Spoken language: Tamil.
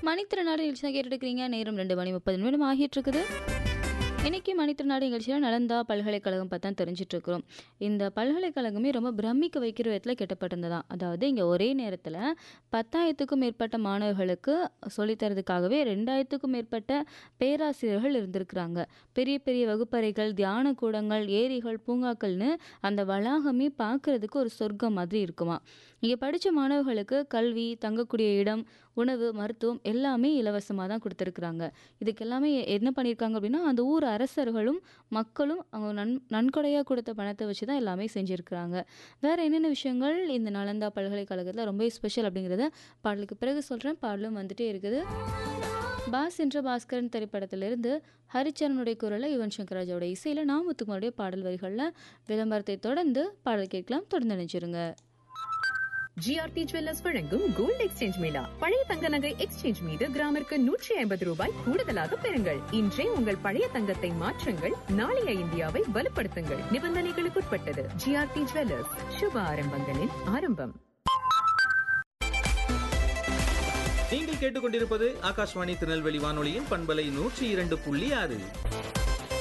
மணித்திறனாடு நிகழ்ச்சி தான் கேட்டுருக்கிறீங்க நேரம் ரெண்டு மணி முப்பது நிமிடம் ஆகிட்டு இருக்குது இன்னைக்கு மணித்திறனாடு நிகழ்ச்சியில் நலந்தா பல்கலைக்கழகம் பார்த்தா தெரிஞ்சிட்டு இருக்கிறோம் இந்த பல்கலைக்கழகமே ரொம்ப பிரமிக்க வைக்கிற விதத்தில் கெட்டப்பட்டிருந்ததான் அதாவது இங்கே ஒரே நேரத்தில் பத்தாயிரத்துக்கும் மேற்பட்ட மாணவர்களுக்கு சொல்லித்தரதுக்காகவே ரெண்டாயிரத்துக்கும் மேற்பட்ட பேராசிரியர்கள் இருந்திருக்கிறாங்க பெரிய பெரிய வகுப்பறைகள் தியான கூடங்கள் ஏரிகள் பூங்காக்கள்னு அந்த வளாகமே பார்க்கறதுக்கு ஒரு சொர்க்கம் மாதிரி இருக்குமா இங்கே படித்த மாணவர்களுக்கு கல்வி தங்கக்கூடிய இடம் உணவு மருத்துவம் எல்லாமே இலவசமாக தான் கொடுத்துருக்குறாங்க இதுக்கு எல்லாமே என்ன பண்ணியிருக்காங்க அப்படின்னா அந்த ஊர் அரசர்களும் மக்களும் அவங்க நன் நன்கொடையாக கொடுத்த பணத்தை வச்சு தான் எல்லாமே செஞ்சுருக்கிறாங்க வேறு என்னென்ன விஷயங்கள் இந்த நலந்தா பல்கலைக்கழகத்தில் ரொம்ப ஸ்பெஷல் அப்படிங்கிறத பாடலுக்கு பிறகு சொல்கிறேன் பாடலும் வந்துட்டே இருக்குது பாஸ் என்ற பாஸ்கரன் திரைப்படத்திலிருந்து ஹரிச்சரனுடைய குரலை யுவன் சங்கர் ராஜாவோட இசையில் நாமத்துக்குமாருடைய பாடல் வரிகளில் விளம்பரத்தை தொடர்ந்து பாடல் கேட்கலாம் தொடர்ந்து நினைச்சிருங்க ஜிஆர்டி ஜுவல்லர்ஸ் வழங்கும் கோல்ட் எக்ஸ்சேஞ்ச் மேளா பழைய தங்க நகை எக்ஸ்சேஞ்ச் மீது கிராமிற்கு நூற்றி ஐம்பது ரூபாய் கூடுதலாக பெறுங்கள் இன்றே உங்கள் பழைய தங்கத்தை மாற்றுங்கள் நாளைய இந்தியாவை வலுப்படுத்துங்கள் நிபந்தனைகளுக்குட்பட்டது ஜிஆர்டி ஜுவல்லர்ஸ் சுப ஆரம்பங்களின் ஆரம்பம் நீங்கள் கேட்டுக்கொண்டிருப்பது ஆகாஷ்வாணி திருநெல்வேலி வானொலியின் பண்பலை நூற்றி இரண்டு புள்ளி ஆறு